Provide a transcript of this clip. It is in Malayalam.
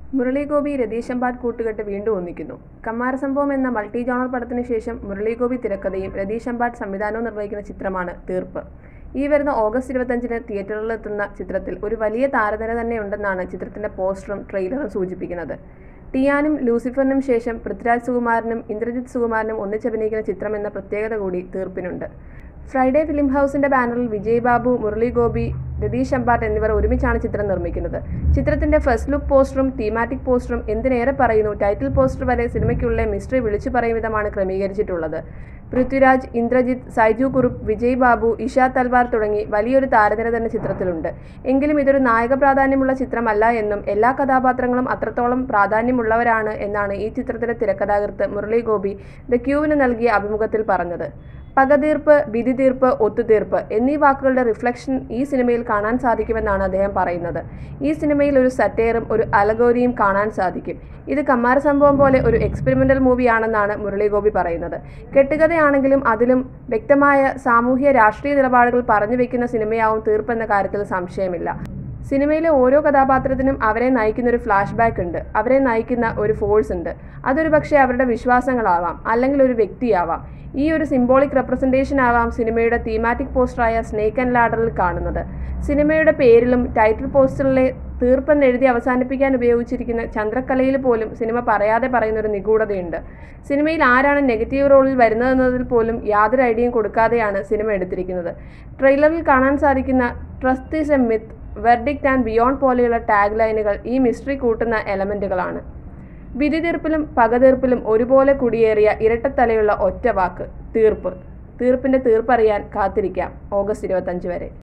മുരളി ഗോപി രതീഷ് അമ്പാട്ട് കൂട്ടുകെട്ട് വീണ്ടും ഒന്നിക്കുന്നു കമ്മാരസംഭവം എന്ന മൾട്ടി ജോണർ പടത്തിന് ശേഷം മുരളി ഗോപി തിരക്കഥയും രതീഷ് അമ്പാട്ട് സംവിധാനവും നിർവഹിക്കുന്ന ചിത്രമാണ് തീർപ്പ് ഈ വരുന്ന ഓഗസ്റ്റ് ഇരുപത്തഞ്ചിന് തിയേറ്ററുകളിലെത്തുന്ന ചിത്രത്തിൽ ഒരു വലിയ താരനിര തന്നെയുണ്ടെന്നാണ് ചിത്രത്തിന്റെ പോസ്റ്ററും ട്രെയിലറും സൂചിപ്പിക്കുന്നത് ടിയാനും ലൂസിഫറിനും ശേഷം പൃഥ്വിരാജ് സുകുമാരനും ഇന്ദ്രജിത് സുകുമാരനും ഒന്നിച്ചഭിനയിക്കുന്ന ചിത്രം എന്ന പ്രത്യേകത കൂടി തീർപ്പിനുണ്ട് ഫ്രൈഡേ ഫിലിം ഹൗസിന്റെ ബാനറിൽ വിജയ് ബാബു മുരളി ഗോപി രതീഷ് അമ്പാട്ട് എന്നിവർ ഒരുമിച്ചാണ് ചിത്രം നിർമ്മിക്കുന്നത് ചിത്രത്തിന്റെ ഫസ്റ്റ് ലുക്ക് പോസ്റ്ററും തീമാറ്റിക് പോസ്റ്ററും എന്തിനേറെ പറയുന്നു ടൈറ്റിൽ പോസ്റ്റർ വരെ സിനിമയ്ക്കുള്ളിലെ മിസ്റ്ററി വിളിച്ചു പറയും വിധമാണ് ക്രമീകരിച്ചിട്ടുള്ളത് പൃഥ്വിരാജ് ഇന്ദ്രജിത്ത് സൈജു കുറുപ്പ് വിജയ് ബാബു ഇഷ തൽവാർ തുടങ്ങി വലിയൊരു താരനിര തന്നെ ചിത്രത്തിലുണ്ട് എങ്കിലും ഇതൊരു നായക പ്രാധാന്യമുള്ള ചിത്രമല്ല എന്നും എല്ലാ കഥാപാത്രങ്ങളും അത്രത്തോളം പ്രാധാന്യമുള്ളവരാണ് എന്നാണ് ഈ ചിത്രത്തിലെ തിരക്കഥാകൃത്ത് മുരളി ഗോപി ദ ക്യൂവിന് നൽകിയ അഭിമുഖത്തിൽ പറഞ്ഞത് പകതീർപ്പ് വിധി തീർപ്പ് ഒത്തുതീർപ്പ് എന്നീ വാക്കുകളുടെ റിഫ്ലക്ഷൻ ഈ സിനിമയിൽ കാണാൻ സാധിക്കുമെന്നാണ് അദ്ദേഹം പറയുന്നത് ഈ സിനിമയിൽ ഒരു സറ്റയറും ഒരു അലഗോരിയും കാണാൻ സാധിക്കും ഇത് കമ്മാര സംഭവം പോലെ ഒരു എക്സ്പെരിമെന്റൽ മൂവിയാണെന്നാണ് മുരളീഗോപി പറയുന്നത് കെട്ടുകഥയാണെങ്കിലും അതിലും വ്യക്തമായ സാമൂഹ്യ രാഷ്ട്രീയ നിലപാടുകൾ പറഞ്ഞു വെക്കുന്ന സിനിമയാവും തീർപ്പെന്ന കാര്യത്തിൽ സംശയമില്ല സിനിമയിലെ ഓരോ കഥാപാത്രത്തിനും അവരെ നയിക്കുന്ന ഒരു ഫ്ലാഷ് ബാക്ക് ഉണ്ട് അവരെ നയിക്കുന്ന ഒരു ഫോഴ്സ് ഉണ്ട് അതൊരു പക്ഷേ അവരുടെ വിശ്വാസങ്ങളാവാം അല്ലെങ്കിൽ ഒരു വ്യക്തിയാവാം ഈ ഒരു സിംബോളിക് റെപ്രസെൻറ്റേഷൻ ആവാം സിനിമയുടെ തീമാറ്റിക് പോസ്റ്ററായ സ്നേക്ക് ആൻഡ് ലാഡറിൽ കാണുന്നത് സിനിമയുടെ പേരിലും ടൈറ്റിൽ പോസ്റ്ററിലെ തീർപ്പെന്ന് എഴുതി അവസാനിപ്പിക്കാൻ ഉപയോഗിച്ചിരിക്കുന്ന ചന്ദ്രക്കലയിൽ പോലും സിനിമ പറയാതെ പറയുന്ന ഒരു നിഗൂഢതയുണ്ട് സിനിമയിൽ ആരാണ് നെഗറ്റീവ് റോളിൽ വരുന്നതെന്നതിൽ പോലും യാതൊരു ഐഡിയയും കൊടുക്കാതെയാണ് സിനിമ എടുത്തിരിക്കുന്നത് ട്രെയിലറിൽ കാണാൻ സാധിക്കുന്ന trust is a myth verdict and beyond പോലെയുള്ള ടാഗ് ലൈനുകൾ ഈ മിസ്റ്ററി കൂട്ടുന്ന എലമെൻറ്റുകളാണ് വിധി തീർപ്പിലും പകതീർപ്പിലും ഒരുപോലെ കുടിയേറിയ ഇരട്ടത്തലയുള്ള ഒറ്റ വാക്ക് തീർപ്പ് തീർപ്പിൻ്റെ തീർപ്പറിയാൻ കാത്തിരിക്കാം ഓഗസ്റ്റ് ഇരുപത്തഞ്ച് വരെ